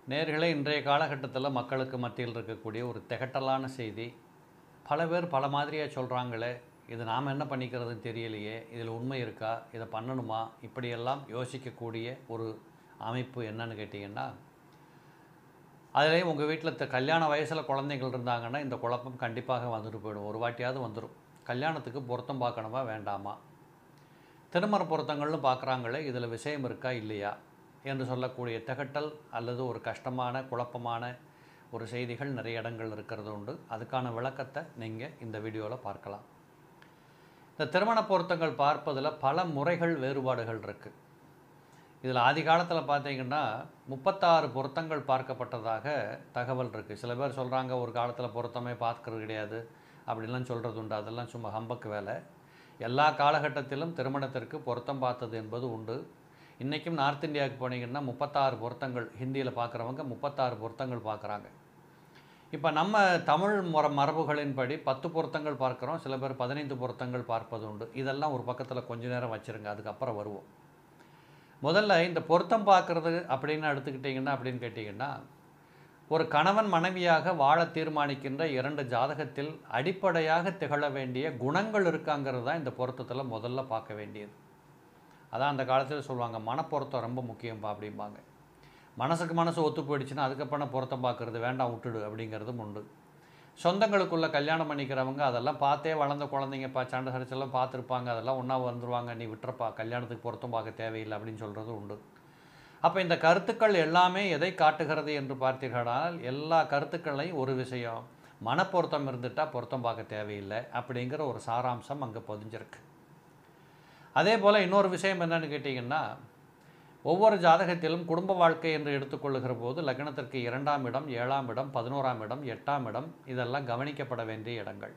நேர்களே இன்றைய காலகட்டத்தில் மக்களுக்கு மத்தியில் இருக்கக்கூடிய ஒரு திகட்டலான செய்தி பல பேர் பல மாதிரியாக சொல்கிறாங்களே இது நாம் என்ன பண்ணிக்கிறதுன்னு தெரியலையே இதில் உண்மை இருக்கா இதை பண்ணணுமா இப்படியெல்லாம் யோசிக்கக்கூடிய ஒரு அமைப்பு என்னன்னு கேட்டிங்கன்னா அதிலே உங்கள் வீட்டில் கல்யாண வயசில் குழந்தைகள் இருந்தாங்கன்னா இந்த குழப்பம் கண்டிப்பாக வந்துட்டு போயிடும் ஒரு வாட்டியாவது வந்துடும் கல்யாணத்துக்கு பொருத்தம் பார்க்கணுமா வேண்டாமா திருமண பொருத்தங்கள்னு பார்க்குறாங்களே இதில் விஷயம் இருக்கா இல்லையா என்று சொல்லக்கூடிய திகட்டல் அல்லது ஒரு கஷ்டமான குழப்பமான ஒரு செய்திகள் நிறைய இடங்கள் இருக்கிறது உண்டு அதுக்கான விளக்கத்தை நீங்கள் இந்த வீடியோவில் பார்க்கலாம் இந்த திருமண பொருத்தங்கள் பார்ப்பதில் பல முறைகள் வேறுபாடுகள் இருக்குது இதில் ஆதி காலத்தில் பார்த்தீங்கன்னா முப்பத்தாறு பொருத்தங்கள் பார்க்கப்பட்டதாக தகவல் இருக்குது சில பேர் சொல்கிறாங்க ஒரு காலத்தில் பொருத்தமே பார்க்கறது கிடையாது அப்படின்லாம் சொல்கிறது உண்டு அதெல்லாம் சும்மா ஹம்பக்கு வேலை எல்லா காலகட்டத்திலும் திருமணத்திற்கு பொருத்தம் பார்த்தது என்பது உண்டு இன்றைக்கும் நார்த் இந்தியாவுக்கு போனீங்கன்னா முப்பத்தாறு பொருத்தங்கள் ஹிந்தியில் பார்க்குறவங்க முப்பத்தாறு பொருத்தங்கள் பார்க்குறாங்க இப்போ நம்ம தமிழ் முற மரபுகளின்படி பத்து பொருத்தங்கள் பார்க்குறோம் சில பேர் பதினைந்து பொருத்தங்கள் பார்ப்பது உண்டு இதெல்லாம் ஒரு பக்கத்தில் கொஞ்ச நேரம் வச்சுருங்க அதுக்கப்புறம் வருவோம் முதல்ல இந்த பொருத்தம் பார்க்குறது அப்படின்னு எடுத்துக்கிட்டிங்கன்னா அப்படின்னு கேட்டிங்கன்னா ஒரு கணவன் மனைவியாக வாழ தீர்மானிக்கின்ற இரண்டு ஜாதகத்தில் அடிப்படையாக திகழ வேண்டிய குணங்கள் இருக்காங்கிறது தான் இந்த பொருத்தத்தில் முதல்ல பார்க்க வேண்டியது அதான் அந்த காலத்தில் சொல்லுவாங்க மனப்பொருத்தம் ரொம்ப முக்கியம்ப்பா அப்படிம்பாங்க மனசுக்கு மனசு ஒத்து போயிடுச்சுன்னா அதுக்கப்புறம் பொருத்தம் பார்க்குறது வேண்டாம் விட்டுடு அப்படிங்கிறதும் உண்டு சொந்தங்களுக்குள்ளே கல்யாணம் பண்ணிக்கிறவங்க அதெல்லாம் பார்த்தே வளர்ந்த குழந்தைங்கப்பா சண்டை சரிச்செல்லாம் பார்த்துருப்பாங்க அதெல்லாம் ஒன்றா வந்துருவாங்க நீ விட்டுறப்பா கல்யாணத்துக்கு பொருத்தம் பார்க்க தேவையில்லை அப்படின்னு சொல்கிறது உண்டு அப்போ இந்த கருத்துக்கள் எல்லாமே எதை காட்டுகிறது என்று பார்த்தீர்களால் எல்லா கருத்துக்களையும் ஒரு விஷயம் மனப்பொருத்தம் இருந்துட்டால் பொருத்தம் பார்க்க தேவையில்லை அப்படிங்கிற ஒரு சாராம்சம் அங்கே பொதிஞ்சிருக்கு அதே போல் இன்னொரு விஷயம் என்னன்னு கேட்டிங்கன்னா ஒவ்வொரு ஜாதகத்திலும் குடும்ப வாழ்க்கை என்று எடுத்துக்கொள்ளுகிற போது லக்னத்திற்கு இரண்டாம் இடம் ஏழாம் இடம் பதினோராம் இடம் எட்டாம் இடம் இதெல்லாம் கவனிக்கப்பட வேண்டிய இடங்கள்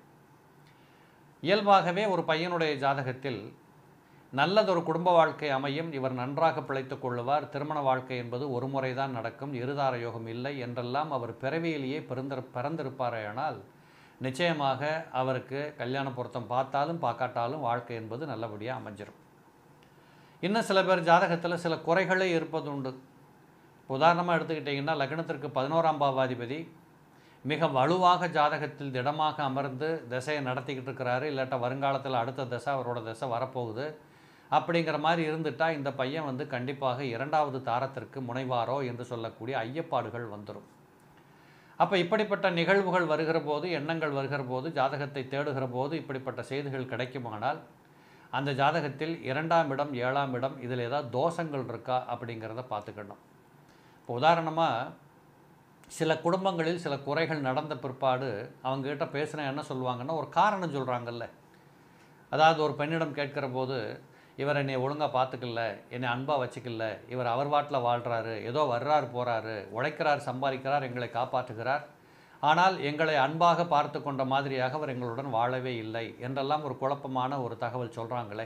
இயல்பாகவே ஒரு பையனுடைய ஜாதகத்தில் நல்லதொரு குடும்ப வாழ்க்கை அமையும் இவர் நன்றாக பிழைத்துக் கொள்ளுவார் திருமண வாழ்க்கை என்பது ஒரு முறைதான் நடக்கும் இருதார யோகம் இல்லை என்றெல்லாம் அவர் பிறவியிலேயே பிறந்திரு பிறந்திருப்பாரேயானால் நிச்சயமாக அவருக்கு கல்யாண பொருத்தம் பார்த்தாலும் பார்க்காட்டாலும் வாழ்க்கை என்பது நல்லபடியாக அமைஞ்சிரும் இன்னும் சில பேர் ஜாதகத்தில் சில குறைகளே இருப்பது உண்டு உதாரணமாக எடுத்துக்கிட்டிங்கன்னா லக்னத்திற்கு பதினோராம் பாவாதிபதி மிக வலுவாக ஜாதகத்தில் திடமாக அமர்ந்து திசையை நடத்திக்கிட்டு இருக்கிறாரு இல்லாட்டா வருங்காலத்தில் அடுத்த திசை அவரோட திசை வரப்போகுது அப்படிங்கிற மாதிரி இருந்துட்டால் இந்த பையன் வந்து கண்டிப்பாக இரண்டாவது தாரத்திற்கு முனைவாரோ என்று சொல்லக்கூடிய ஐயப்பாடுகள் வந்துடும் அப்போ இப்படிப்பட்ட நிகழ்வுகள் வருகிற போது எண்ணங்கள் வருகிற போது ஜாதகத்தை தேடுகிற போது இப்படிப்பட்ட செய்திகள் கிடைக்குமானால் அந்த ஜாதகத்தில் இரண்டாம் இடம் ஏழாம் இடம் இதில் ஏதாவது தோஷங்கள் இருக்கா அப்படிங்கிறத பார்த்துக்கணும் இப்போ உதாரணமாக சில குடும்பங்களில் சில குறைகள் நடந்த பிற்பாடு அவங்ககிட்ட பேசுனா என்ன சொல்லுவாங்கன்னா ஒரு காரணம் சொல்கிறாங்கல்ல அதாவது ஒரு பெண்ணிடம் கேட்கிற போது இவர் என்னை ஒழுங்காக பார்த்துக்கல என்னை அன்பாக வச்சுக்கல இவர் அவர் வாட்டில் வாழ்கிறாரு ஏதோ வர்றாரு போகிறாரு உழைக்கிறார் சம்பாதிக்கிறார் எங்களை காப்பாற்றுகிறார் ஆனால் எங்களை அன்பாக பார்த்து கொண்ட மாதிரியாக அவர் எங்களுடன் வாழவே இல்லை என்றெல்லாம் ஒரு குழப்பமான ஒரு தகவல் சொல்கிறாங்களே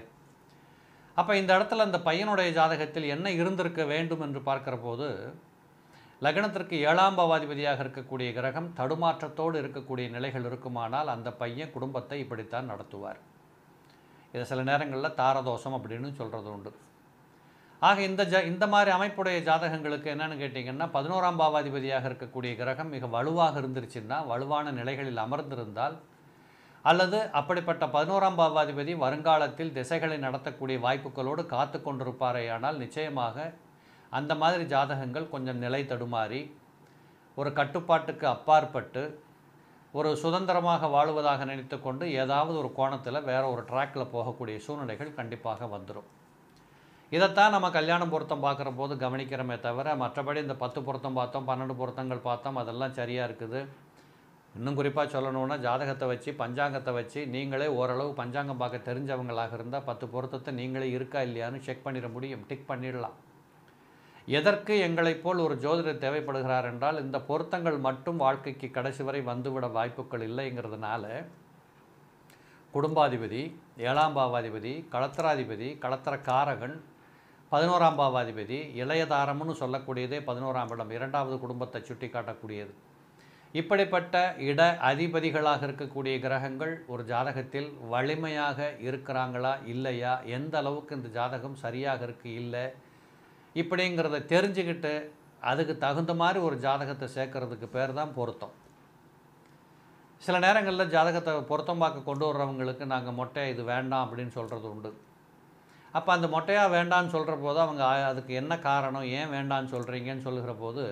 அப்போ இந்த இடத்துல அந்த பையனுடைய ஜாதகத்தில் என்ன இருந்திருக்க வேண்டும் என்று பார்க்கிற போது லக்னத்திற்கு ஏழாம் பாவாதிபதியாக இருக்கக்கூடிய கிரகம் தடுமாற்றத்தோடு இருக்கக்கூடிய நிலைகள் இருக்குமானால் அந்த பையன் குடும்பத்தை இப்படித்தான் நடத்துவார் இதை சில நேரங்களில் தாரதோஷம் அப்படின்னு சொல்கிறது உண்டு ஆக இந்த ஜ இந்த மாதிரி அமைப்புடைய ஜாதகங்களுக்கு என்னென்னு கேட்டிங்கன்னா பதினோராம் பாவாதிபதியாக இருக்கக்கூடிய கிரகம் மிக வலுவாக இருந்துருச்சுன்னா வலுவான நிலைகளில் அமர்ந்திருந்தால் அல்லது அப்படிப்பட்ட பதினோராம் பாவாதிபதி வருங்காலத்தில் திசைகளை நடத்தக்கூடிய வாய்ப்புகளோடு காத்து கொண்டிருப்பாரேயானால் நிச்சயமாக அந்த மாதிரி ஜாதகங்கள் கொஞ்சம் நிலை தடுமாறி ஒரு கட்டுப்பாட்டுக்கு அப்பாற்பட்டு ஒரு சுதந்திரமாக வாழுவதாக நினைத்து கொண்டு ஏதாவது ஒரு கோணத்தில் வேற ஒரு ட்ராக்கில் போகக்கூடிய சூழ்நிலைகள் கண்டிப்பாக வந்துடும் இதைத்தான் நம்ம கல்யாணம் பொருத்தம் பார்க்குற போது கவனிக்கிறோமே தவிர மற்றபடி இந்த பத்து பொருத்தம் பார்த்தோம் பன்னெண்டு பொருத்தங்கள் பார்த்தோம் அதெல்லாம் சரியாக இருக்குது இன்னும் குறிப்பாக சொல்லணுன்னா ஜாதகத்தை வச்சு பஞ்சாங்கத்தை வச்சு நீங்களே ஓரளவு பஞ்சாங்கம் பார்க்க தெரிஞ்சவங்களாக இருந்தால் பத்து பொருத்தத்தை நீங்களே இருக்கா இல்லையான்னு செக் பண்ணிட முடியும் டிக் பண்ணிடலாம் எதற்கு எங்களைப் போல் ஒரு ஜோதிடர் தேவைப்படுகிறார் என்றால் இந்த பொருத்தங்கள் மட்டும் வாழ்க்கைக்கு கடைசி வரை வந்துவிட வாய்ப்புகள் இல்லைங்கிறதுனால குடும்பாதிபதி ஏழாம் பாவாதிபதி களத்திராதிபதி களத்திரக்காரகன் பதினோராம் பாவாதிபதி இளையதாரம்னு சொல்லக்கூடியதே பதினோராம் இடம் இரண்டாவது குடும்பத்தை சுட்டி காட்டக்கூடியது இப்படிப்பட்ட இட அதிபதிகளாக இருக்கக்கூடிய கிரகங்கள் ஒரு ஜாதகத்தில் வலிமையாக இருக்கிறாங்களா இல்லையா எந்த அளவுக்கு இந்த ஜாதகம் சரியாக இருக்குது இல்லை இப்படிங்கிறத தெரிஞ்சுக்கிட்டு அதுக்கு தகுந்த மாதிரி ஒரு ஜாதகத்தை சேர்க்கறதுக்கு பேர் தான் பொருத்தம் சில நேரங்களில் ஜாதகத்தை பொருத்தம் பார்க்க கொண்டு வர்றவங்களுக்கு நாங்கள் மொட்டை இது வேண்டாம் அப்படின்னு சொல்கிறது உண்டு அப்போ அந்த மொட்டையாக வேண்டான்னு சொல்கிற போது அவங்க "ஆ, அதுக்கு என்ன காரணம் ஏன் வேண்டான்னு சொல்கிறீங்கன்னு சொல்லுகிற போது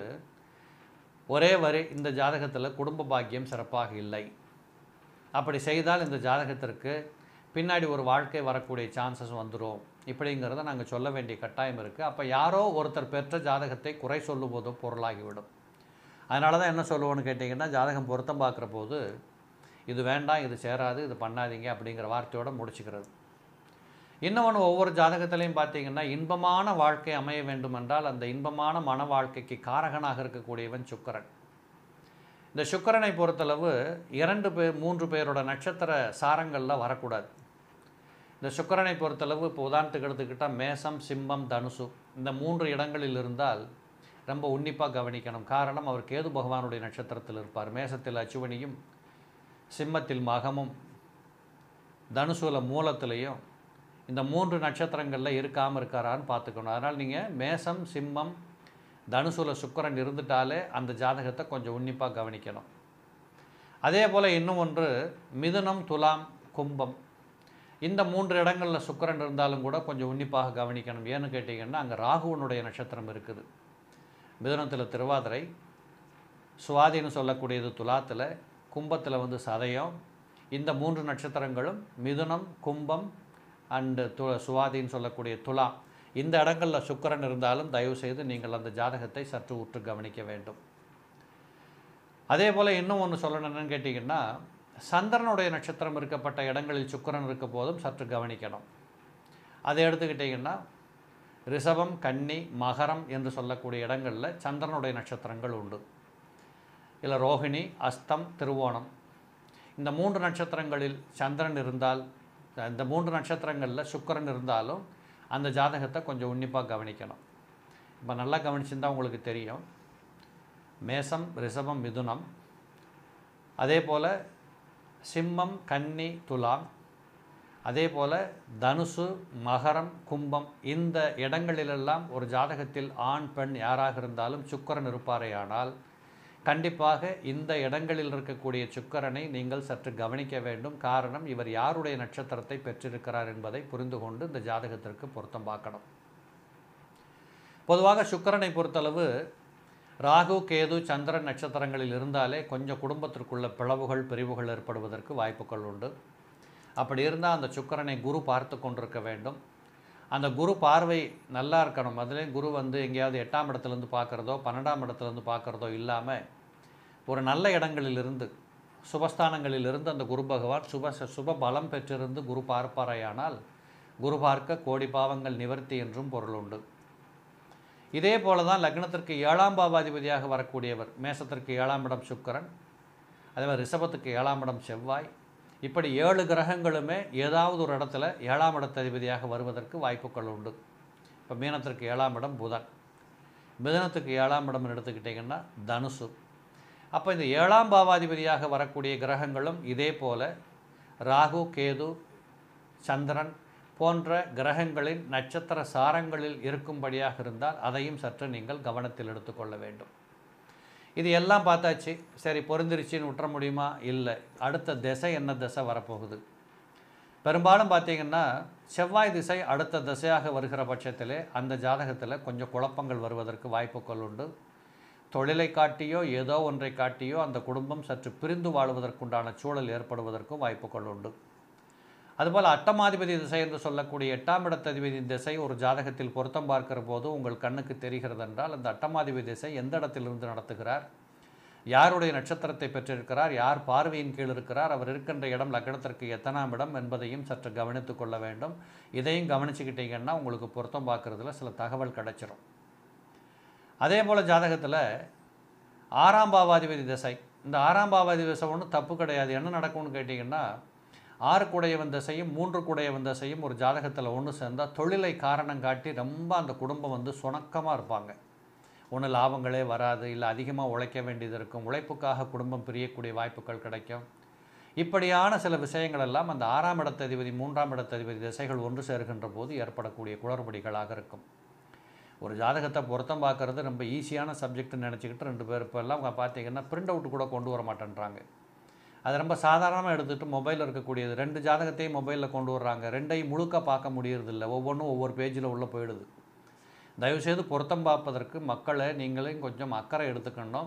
ஒரே வரி இந்த ஜாதகத்தில் குடும்ப பாக்கியம் சிறப்பாக இல்லை அப்படி செய்தால் இந்த ஜாதகத்திற்கு பின்னாடி ஒரு வாழ்க்கை வரக்கூடிய சான்சஸ் வந்துடும் இப்படிங்கிறத நாங்கள் சொல்ல வேண்டிய கட்டாயம் இருக்குது அப்போ யாரோ ஒருத்தர் பெற்ற ஜாதகத்தை குறை சொல்லும்போது பொருளாகிவிடும் அதனால தான் என்ன சொல்லுவோன்னு கேட்டிங்கன்னா ஜாதகம் பொருத்தம் பார்க்குற போது இது வேண்டாம் இது சேராது இது பண்ணாதீங்க அப்படிங்கிற வார்த்தையோடு முடிச்சுக்கிறது இன்னொன்று ஒவ்வொரு ஜாதகத்திலையும் பார்த்தீங்கன்னா இன்பமான வாழ்க்கை அமைய வேண்டுமென்றால் அந்த இன்பமான மன வாழ்க்கைக்கு காரகனாக இருக்கக்கூடியவன் சுக்கிரன் இந்த சுக்கிரனை பொறுத்தளவு இரண்டு பேர் மூன்று பேரோட நட்சத்திர சாரங்களில் வரக்கூடாது இந்த சுக்கிரனை பொறுத்தளவு இப்போ உதாரணத்துக்கு எடுத்துக்கிட்டால் மேசம் சிம்மம் தனுசு இந்த மூன்று இடங்களில் இருந்தால் ரொம்ப உன்னிப்பாக கவனிக்கணும் காரணம் அவர் கேது பகவானுடைய நட்சத்திரத்தில் இருப்பார் மேசத்தில் அச்சுவனியும் சிம்மத்தில் மகமும் தனுசுல மூலத்திலையும் இந்த மூன்று நட்சத்திரங்களில் இருக்காமல் இருக்காரான்னு பார்த்துக்கணும் அதனால் நீங்கள் மேசம் சிம்மம் தனுசுல சுக்கிரன் இருந்துட்டாலே அந்த ஜாதகத்தை கொஞ்சம் உன்னிப்பாக கவனிக்கணும் அதே போல் இன்னும் ஒன்று மிதுனம் துலாம் கும்பம் இந்த மூன்று இடங்களில் சுக்கிரன் இருந்தாலும் கூட கொஞ்சம் உன்னிப்பாக கவனிக்கணும் ஏன்னு கேட்டிங்கன்னா அங்கே ராகுவனுடைய நட்சத்திரம் இருக்குது மிதுனத்தில் திருவாதிரை சுவாதின்னு சொல்லக்கூடியது துலாத்தில் கும்பத்தில் வந்து சதயம் இந்த மூன்று நட்சத்திரங்களும் மிதுனம் கும்பம் அண்டு து சுவாதின்னு சொல்லக்கூடிய துலா இந்த இடங்களில் சுக்கிரன் இருந்தாலும் தயவு செய்து நீங்கள் அந்த ஜாதகத்தை சற்று உற்று கவனிக்க வேண்டும் அதே போல் இன்னும் ஒன்று சொல்லணும் என்னன்னு கேட்டிங்கன்னா சந்திரனுடைய நட்சத்திரம் இருக்கப்பட்ட இடங்களில் சுக்கிரன் இருக்க போதும் சற்று கவனிக்கணும் அதை எடுத்துக்கிட்டிங்கன்னா ரிஷபம் கன்னி மகரம் என்று சொல்லக்கூடிய இடங்களில் சந்திரனுடைய நட்சத்திரங்கள் உண்டு இல்லை ரோஹிணி அஸ்தம் திருவோணம் இந்த மூன்று நட்சத்திரங்களில் சந்திரன் இருந்தால் இந்த மூன்று நட்சத்திரங்களில் சுக்கிரன் இருந்தாலும் அந்த ஜாதகத்தை கொஞ்சம் உன்னிப்பாக கவனிக்கணும் இப்போ நல்லா கவனிச்சிருந்தா உங்களுக்கு தெரியும் மேசம் ரிஷபம் மிதுனம் அதே போல் சிம்மம் கன்னி துலாம் அதே போல் தனுசு மகரம் கும்பம் இந்த இடங்களிலெல்லாம் ஒரு ஜாதகத்தில் ஆண் பெண் யாராக இருந்தாலும் சுக்கிரன் இருப்பாரேயானால் கண்டிப்பாக இந்த இடங்களில் இருக்கக்கூடிய சுக்கிரனை நீங்கள் சற்று கவனிக்க வேண்டும் காரணம் இவர் யாருடைய நட்சத்திரத்தை பெற்றிருக்கிறார் என்பதை புரிந்து கொண்டு இந்த ஜாதகத்திற்கு பொருத்தம் பார்க்கணும் பொதுவாக சுக்கிரனை பொறுத்தளவு ராகு கேது சந்திரன் நட்சத்திரங்களில் இருந்தாலே கொஞ்சம் குடும்பத்திற்குள்ள பிளவுகள் பிரிவுகள் ஏற்படுவதற்கு வாய்ப்புகள் உண்டு அப்படி இருந்தால் அந்த சுக்கிரனை குரு பார்த்து கொண்டிருக்க வேண்டும் அந்த குரு பார்வை நல்லா இருக்கணும் அதுலேயும் குரு வந்து எங்கேயாவது எட்டாம் இடத்துலேருந்து பார்க்குறதோ பன்னெண்டாம் இடத்துலேருந்து பார்க்குறதோ இல்லாமல் ஒரு நல்ல இடங்களிலிருந்து சுபஸ்தானங்களிலிருந்து அந்த குரு பகவான் சுப சுப பலம் பெற்றிருந்து குரு பார்ப்பாரையானால் குரு பார்க்க கோடி பாவங்கள் நிவர்த்தி என்றும் பொருள் உண்டு இதே போல தான் லக்னத்திற்கு ஏழாம் பாவாதிபதியாக வரக்கூடியவர் மேசத்திற்கு ஏழாம் இடம் சுக்கிரன் அதே மாதிரி ரிஷபத்துக்கு ஏழாம் இடம் செவ்வாய் இப்படி ஏழு கிரகங்களுமே ஏதாவது ஒரு இடத்துல ஏழாம் இடத்ததிபதியாக வருவதற்கு வாய்ப்புகள் உண்டு இப்போ மீனத்திற்கு ஏழாம் இடம் புதன் மிதனத்துக்கு ஏழாம் இடம்னு எடுத்துக்கிட்டிங்கன்னா தனுசு அப்போ இந்த ஏழாம் பாவாதிபதியாக வரக்கூடிய கிரகங்களும் இதே போல ராகு கேது சந்திரன் போன்ற கிரகங்களின் நட்சத்திர சாரங்களில் இருக்கும்படியாக இருந்தால் அதையும் சற்று நீங்கள் கவனத்தில் எடுத்துக்கொள்ள வேண்டும் இது எல்லாம் பார்த்தாச்சு சரி பொருந்திருச்சின்னு விட்டுற முடியுமா இல்லை அடுத்த திசை என்ன திசை வரப்போகுது பெரும்பாலும் பார்த்தீங்கன்னா செவ்வாய் திசை அடுத்த திசையாக வருகிற பட்சத்திலே அந்த ஜாதகத்தில் கொஞ்சம் குழப்பங்கள் வருவதற்கு வாய்ப்புகள் உண்டு தொழிலை காட்டியோ ஏதோ ஒன்றை காட்டியோ அந்த குடும்பம் சற்று பிரிந்து வாழுவதற்குண்டான சூழல் ஏற்படுவதற்கும் வாய்ப்புகள் உண்டு அதுபோல் அட்டமாதிபதி திசை என்று சொல்லக்கூடிய எட்டாம் இடத்ததிபதி திசை ஒரு ஜாதகத்தில் பொருத்தம் பார்க்கிற போது உங்கள் கண்ணுக்கு தெரிகிறது என்றால் அந்த அட்டமாதிபதி திசை எந்த இடத்திலிருந்து நடத்துகிறார் யாருடைய நட்சத்திரத்தை பெற்றிருக்கிறார் யார் பார்வையின் கீழ் இருக்கிறார் அவர் இருக்கின்ற இடம் லக்னத்திற்கு எத்தனாம் இடம் என்பதையும் சற்று கவனித்து கொள்ள வேண்டும் இதையும் கவனிச்சுக்கிட்டீங்கன்னா உங்களுக்கு பொருத்தம் பார்க்குறதுல சில தகவல் கிடைச்சிரும் அதே போல் ஜாதகத்தில் ஆறாம் பாவாதிபதி திசை இந்த ஆறாம் பாவாதிபதி திசை ஒன்றும் தப்பு கிடையாது என்ன நடக்கும்னு கேட்டிங்கன்னா ஆறு குடையவன் திசையும் மூன்று குடையவன் திசையும் ஒரு ஜாதகத்தில் ஒன்று சேர்ந்தால் தொழிலை காரணம் காட்டி ரொம்ப அந்த குடும்பம் வந்து சுணக்கமாக இருப்பாங்க ஒன்று லாபங்களே வராது இல்லை அதிகமாக உழைக்க வேண்டியது இருக்கும் உழைப்புக்காக குடும்பம் பிரியக்கூடிய வாய்ப்புகள் கிடைக்கும் இப்படியான சில விஷயங்கள் எல்லாம் அந்த ஆறாம் இடத்ததிபதி மூன்றாம் இடத்ததிபதி திசைகள் ஒன்று சேர்கின்ற போது ஏற்படக்கூடிய குளறுபடிகளாக இருக்கும் ஒரு ஜாதகத்தை பொருத்தம் பார்க்கறது ரொம்ப ஈஸியான சப்ஜெக்ட்னு நினச்சிக்கிட்டு ரெண்டு பேர் இப்போல்லாம் பார்த்தீங்கன்னா பிரிண்ட் அவுட் கூட கொண்டு வர மாட்டேன்றாங்க அது ரொம்ப சாதாரணமாக எடுத்துகிட்டு மொபைலில் இருக்கக்கூடியது ரெண்டு ஜாதகத்தையும் மொபைலில் கொண்டு வர்றாங்க ரெண்டையும் முழுக்க பார்க்க முடியறதில்ல ஒவ்வொன்றும் ஒவ்வொரு பேஜில் உள்ளே போயிடுது தயவுசெய்து பொருத்தம் பார்ப்பதற்கு மக்களை நீங்களும் கொஞ்சம் அக்கறை எடுத்துக்கணும்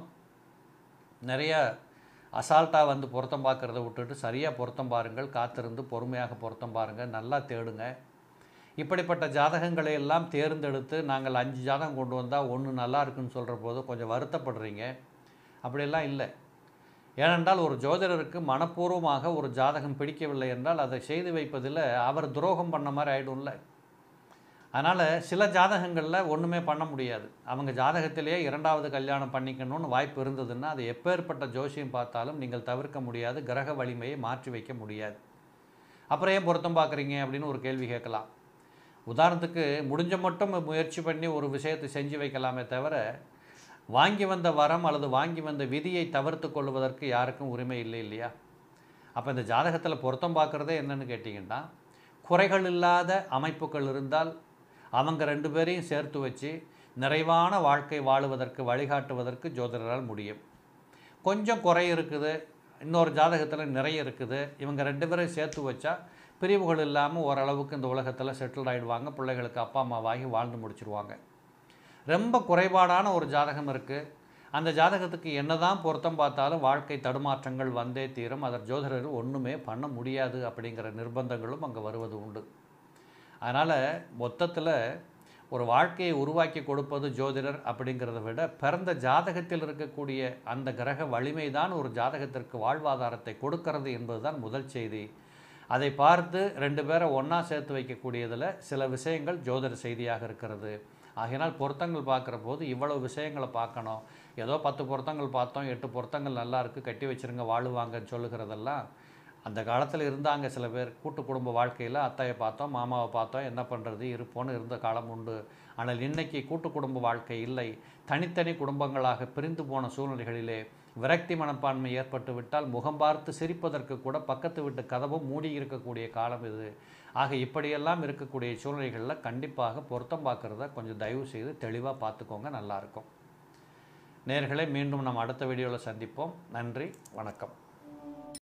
நிறைய அசால்ட்டாக வந்து பொருத்தம் பார்க்குறத விட்டுட்டு சரியாக பொருத்தம் பாருங்கள் காத்திருந்து பொறுமையாக பொருத்தம் பாருங்கள் நல்லா தேடுங்க இப்படிப்பட்ட ஜாதகங்களை எல்லாம் தேர்ந்தெடுத்து நாங்கள் அஞ்சு ஜாதகம் கொண்டு வந்தால் ஒன்று நல்லா இருக்குன்னு சொல்கிற போது கொஞ்சம் வருத்தப்படுறீங்க அப்படியெல்லாம் இல்லை ஏனென்றால் ஒரு ஜோதிடருக்கு மனப்பூர்வமாக ஒரு ஜாதகம் பிடிக்கவில்லை என்றால் அதை செய்து வைப்பதில் அவர் துரோகம் பண்ண மாதிரி ஆகிடும்ல அதனால் சில ஜாதகங்களில் ஒன்றுமே பண்ண முடியாது அவங்க ஜாதகத்திலேயே இரண்டாவது கல்யாணம் பண்ணிக்கணும்னு வாய்ப்பு இருந்ததுன்னா அது எப்பேற்பட்ட ஜோசியம் பார்த்தாலும் நீங்கள் தவிர்க்க முடியாது கிரக வலிமையை மாற்றி வைக்க முடியாது அப்புறம் ஏன் பொருத்தம் பார்க்குறீங்க அப்படின்னு ஒரு கேள்வி கேட்கலாம் உதாரணத்துக்கு முடிஞ்ச மட்டும் முயற்சி பண்ணி ஒரு விஷயத்தை செஞ்சு வைக்கலாமே தவிர வாங்கி வந்த வரம் அல்லது வாங்கி வந்த விதியை தவிர்த்து கொள்வதற்கு யாருக்கும் உரிமை இல்லை இல்லையா அப்போ இந்த ஜாதகத்தில் பொருத்தம் பார்க்குறதே என்னன்னு கேட்டிங்கன்னா குறைகள் இல்லாத அமைப்புகள் இருந்தால் அவங்க ரெண்டு பேரையும் சேர்த்து வச்சு நிறைவான வாழ்க்கை வாழுவதற்கு வழிகாட்டுவதற்கு ஜோதிடரால் முடியும் கொஞ்சம் குறை இருக்குது இன்னொரு ஜாதகத்தில் நிறைய இருக்குது இவங்க ரெண்டு பேரையும் சேர்த்து வச்சா பிரிவுகள் இல்லாமல் ஓரளவுக்கு இந்த உலகத்தில் செட்டில் ஆகிடுவாங்க பிள்ளைகளுக்கு அப்பா அம்மாவாகி வாழ்ந்து முடிச்சிருவாங்க ரொம்ப குறைபாடான ஒரு ஜாதகம் இருக்குது அந்த ஜாதகத்துக்கு என்னதான் பொருத்தம் பார்த்தாலும் வாழ்க்கை தடுமாற்றங்கள் வந்தே தீரும் அதர் ஜோதிடர் ஒன்றுமே பண்ண முடியாது அப்படிங்கிற நிர்பந்தங்களும் அங்கே வருவது உண்டு அதனால் மொத்தத்தில் ஒரு வாழ்க்கையை உருவாக்கி கொடுப்பது ஜோதிடர் அப்படிங்கிறத விட பிறந்த ஜாதகத்தில் இருக்கக்கூடிய அந்த கிரக வலிமை தான் ஒரு ஜாதகத்திற்கு வாழ்வாதாரத்தை கொடுக்கிறது என்பதுதான் முதல் செய்தி அதை பார்த்து ரெண்டு பேரை ஒன்றா சேர்த்து வைக்கக்கூடியதில் சில விஷயங்கள் ஜோதிட செய்தியாக இருக்கிறது ஆகையினால் பொருத்தங்கள் பார்க்குற போது இவ்வளவு விஷயங்களை பார்க்கணும் ஏதோ பத்து பொருத்தங்கள் பார்த்தோம் எட்டு பொருத்தங்கள் நல்லா இருக்குது கட்டி வச்சிருங்க வாழுவாங்கன்னு சொல்லுகிறதெல்லாம் அந்த காலத்தில் இருந்தாங்க சில பேர் கூட்டு குடும்ப வாழ்க்கையில் அத்தையை பார்த்தோம் மாமாவை பார்த்தோம் என்ன பண்ணுறது இருப்போன்னு இருந்த காலம் உண்டு ஆனால் இன்னைக்கு கூட்டு குடும்ப வாழ்க்கை இல்லை தனித்தனி குடும்பங்களாக பிரிந்து போன சூழ்நிலைகளிலே விரக்தி மனப்பான்மை ஏற்பட்டு விட்டால் முகம் பார்த்து சிரிப்பதற்கு கூட பக்கத்து வீட்டு கதவும் மூடி இருக்கக்கூடிய காலம் இது ஆக இப்படியெல்லாம் இருக்கக்கூடிய சூழ்நிலைகளில் கண்டிப்பாக பொருத்தம் பார்க்குறத கொஞ்சம் தயவு செய்து தெளிவாக பார்த்துக்கோங்க நல்லாயிருக்கும் நேர்களை மீண்டும் நம்ம அடுத்த வீடியோவில் சந்திப்போம் நன்றி வணக்கம்